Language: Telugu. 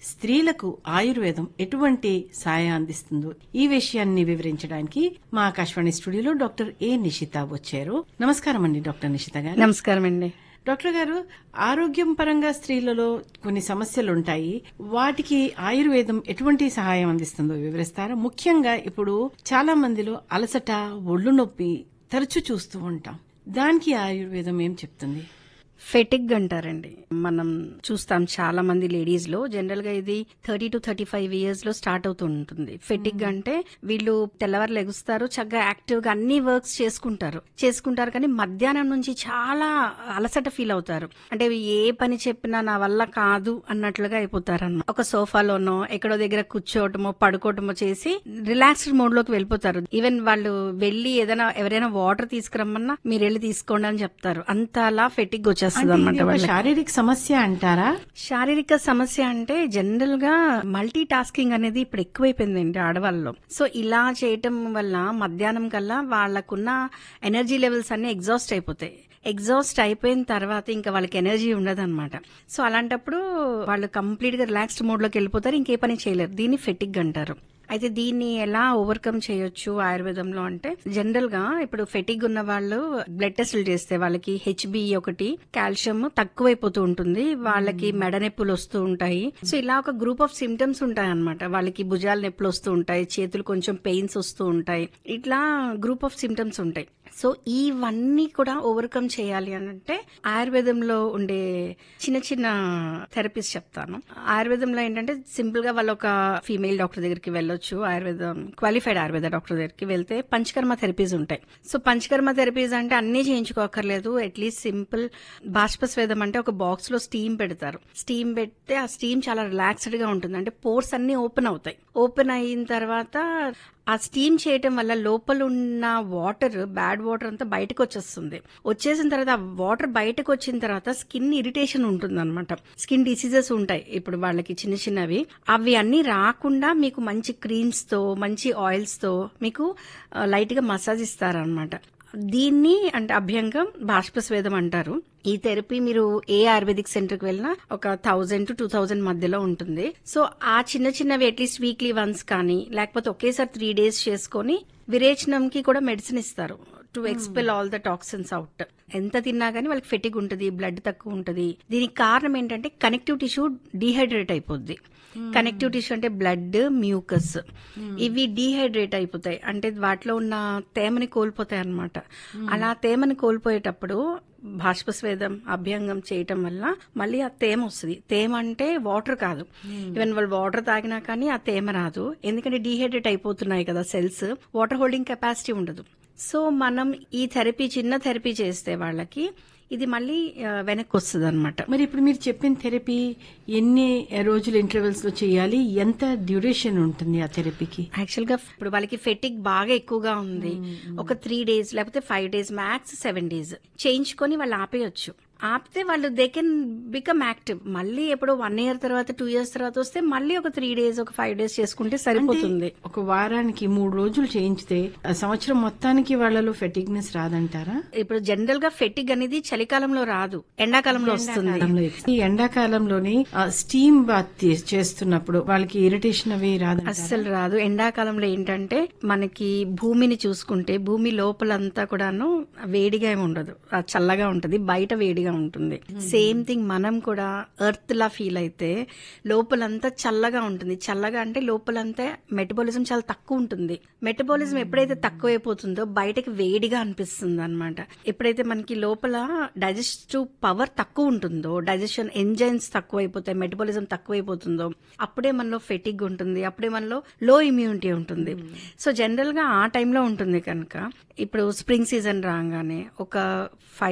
స్త్రీలకు ఆయుర్వేదం ఎటువంటి సాయం అందిస్తుందో ఈ విషయాన్ని వివరించడానికి మా ఆకాశవాణి స్టూడియోలో డాక్టర్ ఏ నిషిత వచ్చారు నమస్కారం అండి డాక్టర్ నిషిత గారు నమస్కారం అండి డాక్టర్ గారు ఆరోగ్యం పరంగా స్త్రీలలో కొన్ని సమస్యలు ఉంటాయి వాటికి ఆయుర్వేదం ఎటువంటి సహాయం అందిస్తుందో వివరిస్తారా ముఖ్యంగా ఇప్పుడు చాలా మందిలో అలసట ఒళ్ళు నొప్పి తరచూ చూస్తూ ఉంటాం దానికి ఆయుర్వేదం ఏం చెప్తుంది ఫెటిగ్ అంటారండి మనం చూస్తాం చాలా మంది లేడీస్ లో జనరల్ గా ఇది thirty to thirty five years లో స్టార్ట్ అవుతూ ఉంటుంది ఫెటిగ్ అంటే వీళ్ళు తెల్లవారు లెగుస్తారు చక్కగా యాక్టివ్ గా అన్ని వర్క్స్ చేసుకుంటారు చేసుకుంటారు కానీ మధ్యాహ్నం నుంచి చాలా అలసట ఫీల్ అవుతారు అంటే ఏ పని చెప్పినా నా వల్ల కాదు అన్నట్లుగా అయిపోతారు అన్న ఒక సోఫాలోనో ఎక్కడో దగ్గర కూర్చోవటమో పడుకోవటమో చేసి రిలాక్స్డ్ మోడ్ లోకి వెళ్ళిపోతారు ఈవెన్ వాళ్ళు వెళ్ళి ఏదైనా ఎవరైనా వాటర్ తీసుకురమ్మన్నా మీరు వెళ్ళి తీసుకోండి అని చెప్తారు అంతలా ఫెటిగ్ వచ్చేస్తుంది అంటే ఇది అనమాట ఒక శారీరక సమస్య అంటారా శారీరక సమస్య అంటే జనరల్ గా మల్టీ టాస్కింగ్ అనేది ఇప్పుడు ఎక్కువైపోయిందండి ఆడవాళ్ళలో సో ఇలా చేయటం వల్ల మధ్యాహ్నం కల్లా వాళ్ళకున్న ఎనర్జీ లెవెల్స్ అన్ని ఎగ్జాస్ట్ అయిపోతాయి ఎగ్జాస్ట్ అయిపోయిన తర్వాత ఇంకా వాళ్ళకి ఎనర్జీ ఉండదు అనమాట సో అలాంటప్పుడు వాళ్ళు కంప్లీట్ గా రిలాక్స్డ్ మోడ్ లోకి వెళ్ళిపోతారు ఇంకే పని చేయలేరు దీన్ని ఫెటిగ్ అంటారు అయితే దీన్ని ఎలా ఓవర్కమ్ చేయొచ్చు ఆయుర్వేదంలో అంటే జనరల్ గా ఇప్పుడు ఫెటిగ్ ఉన్న వాళ్ళు బ్లడ్ టెస్టులు చేస్తే వాళ్ళకి హెచ్బి ఒకటి కాల్షియం తక్కువైపోతూ ఉంటుంది వాళ్ళకి మెడ నొప్పులు వస్తూ ఉంటాయి సో ఇలా ఒక గ్రూప్ ఆఫ్ సిమ్టమ్స్ ఉంటాయి అనమాట వాళ్ళకి భుజాల నొప్పులు వస్తూ ఉంటాయి చేతులు కొంచెం పెయిన్స్ వస్తూ ఉంటాయి ఇట్లా గ్రూప్ ఆఫ్ సిమ్టమ్స్ ఉంటాయి సో ఇవన్నీ కూడా ఓవర్కమ్ చేయాలి అని అంటే ఆయుర్వేదంలో ఉండే చిన్న చిన్న థెరపీస్ చెప్తాను ఆయుర్వేదంలో ఏంటంటే సింపుల్ గా వాళ్ళు ఒక ఫీమేల్ డాక్టర్ దగ్గరికి వెళ్ళొచ్చు ఆయుర్వేదం క్వాలిఫైడ్ ఆయుర్వేద డాక్టర్ దగ్గరికి వెళ్తే పంచకర్మ థెరపీస్ ఉంటాయి సో పంచకర్మ థెరపీస్ అంటే అన్ని చేయించుకోకర్లేదు అట్లీస్ట్ సింపుల్ బాష్పస్వేదం అంటే ఒక బాక్స్ లో స్టీమ్ పెడతారు స్టీమ్ పెడితే ఆ స్టీమ్ చాలా రిలాక్స్డ్ గా ఉంటుంది అంటే పోర్స్ అన్ని ఓపెన్ అవుతాయి ఓపెన్ అయిన తర్వాత ఆ స్టీమ్ చేయటం వల్ల లోపల ఉన్న వాటర్ బ్యాడ్ వాటర్ అంతా బయటకు వచ్చేస్తుంది వచ్చేసిన తర్వాత ఆ వాటర్ బయటకు వచ్చిన తర్వాత స్కిన్ ఇరిటేషన్ ఉంటుంది అనమాట స్కిన్ డిసీజెస్ ఉంటాయి ఇప్పుడు వాళ్ళకి చిన్న చిన్నవి అవి అన్ని రాకుండా మీకు మంచి క్రీమ్స్ తో మంచి ఆయిల్స్ తో మీకు లైట్ గా మసాజ్ ఇస్తారనమాట దీన్ని అంటే అభ్యంగం బాష్పస్వేదం అంటారు ఈ థెరపీ మీరు ఏ ఆయుర్వేదిక్ సెంటర్ కి వెళ్ళినా ఒక థౌజండ్ టు టూ థౌజండ్ మధ్యలో ఉంటుంది సో ఆ చిన్న చిన్నవి అట్లీస్ట్ వీక్లీ వన్స్ కానీ లేకపోతే ఒకేసారి త్రీ డేస్ చేసుకొని విరేచనంకి కూడా మెడిసిన్ ఇస్తారు to expel all the toxins out ఎంత తిన్నా గానీ వాళ్ళకి ఫెటిగ్ ఉంటుంది బ్లడ్ తక్కువ ఉంటుంది దీనికి కారణం ఏంటంటే కనెక్టివ్ టిష్యూ డీహైడ్రేట్ అయిపోద్ది కనెక్టివ్ టిష్యూ అంటే బ్లడ్ మ్యూకస్ ఇవి డీహైడ్రేట్ అయిపోతాయి అంటే వాటిలో ఉన్న తేమని కోల్పోతాయి అన్నమాట అలా తేమని కోల్పోయేటప్పుడు బాష్పస్వేదం అభ్యంగం చేయటం వల్ల మళ్ళీ ఆ తేమ వస్తుంది తేమ అంటే వాటర్ కాదు ఈవెన్ వాళ్ళు వాటర్ తాగినా కానీ ఆ తేమ రాదు ఎందుకంటే డీహైడ్రేట్ అయిపోతున్నాయి కదా సెల్స్ వాటర్ హోల్డింగ్ కెపాసిటీ ఉండదు సో మనం ఈ థెరపీ చిన్న థెరపీ చేస్తే వాళ్ళకి ఇది మళ్ళీ ఆ, వెనక్కి వస్తుంది అనమాట మరి ఇప్పుడు మీరు చెప్పిన థెరపీ ఎన్ని రోజుల ఇంటర్వెల్స్ లో చేయాలి ఎంత డ్యూరేషన్ ఉంటుంది ఆ థెరపీకి యాక్చువల్ గా ఇప్పుడు వాళ్ళకి ఫెటిక్ బాగా ఎక్కువగా ఉంది ఒక త్రీ డేస్ లేకపోతే five days max seven days చేయించుకొని వాళ్ళు ఆపేయొచ్చు ఆపితే వాళ్ళు దే కెన్ బికమ్ యాక్టివ్ మళ్ళీ ఎప్పుడో వన్ ఇయర్ తర్వాత టూ ఇయర్స్ తర్వాత వస్తే మళ్ళీ ఒక త్రీ డేస్ ఒక ఫైవ్ డేస్ చేసుకుంటే సరిపోతుంది ఒక వారానికి మూడు రోజులు చేయించితే ఆ సంవత్సరం మొత్తానికి వాళ్ళలో ఫెటిగ్నెస్ రాదంటారా ఇప్పుడు జనరల్ గా ఫెటిక్ అనేది చలికాలంలో రాదు ఎండాకాలంలో వస్తుంది ఎండాకాలంలో ఎక్కువ. ఈ ఎండాకాలంలోని స్టీమ్ బాత్ తీ- చేస్తున్నప్పుడు వాళ్ళకి ఇరిటేషన్ అవి రాదు అస్సలు రాదు ఎండాకాలంలో ఏంటంటే మనకి భూమిని చూసుకుంటే భూమి లోపలంతా కూడాను వేడిగా ఏమి ఉండదు ఆ చల్లగా ఉంటది బయట వేడిగా ఉంటుంది సేమ్ థింగ్ మనం కూడా ఎర్త్ లా ఫీల్ అయితే లోపలంతా చల్లగా ఉంటుంది చల్లగా అంటే లోపలంతా మెటబాలిజం చాలా తక్కువ ఉంటుంది మెటబాలిజం ఎప్పుడైతే తక్కువైపోతుందో బయటకి వేడిగా అనిపిస్తుంది అనమాట ఎప్పుడైతే మనకి లోపల డైజెస్టివ్ పవర్ తక్కువ ఉంటుందో డైజెషన్ ఎంజైన్స్ తక్కువైపోతాయి మెటబాలిజం తక్కువైపోతుందో అప్పుడే మనలో ఫెటిగ్ ఉంటుంది అప్పుడే మనలో లో ఇమ్యూనిటీ ఉంటుంది సో జనరల్ గా ఆ టైంలో ఉంటుంది కనుక ఇప్పుడు స్ప్రింగ్ సీజన్ రాగానే ఒక ఫైవ్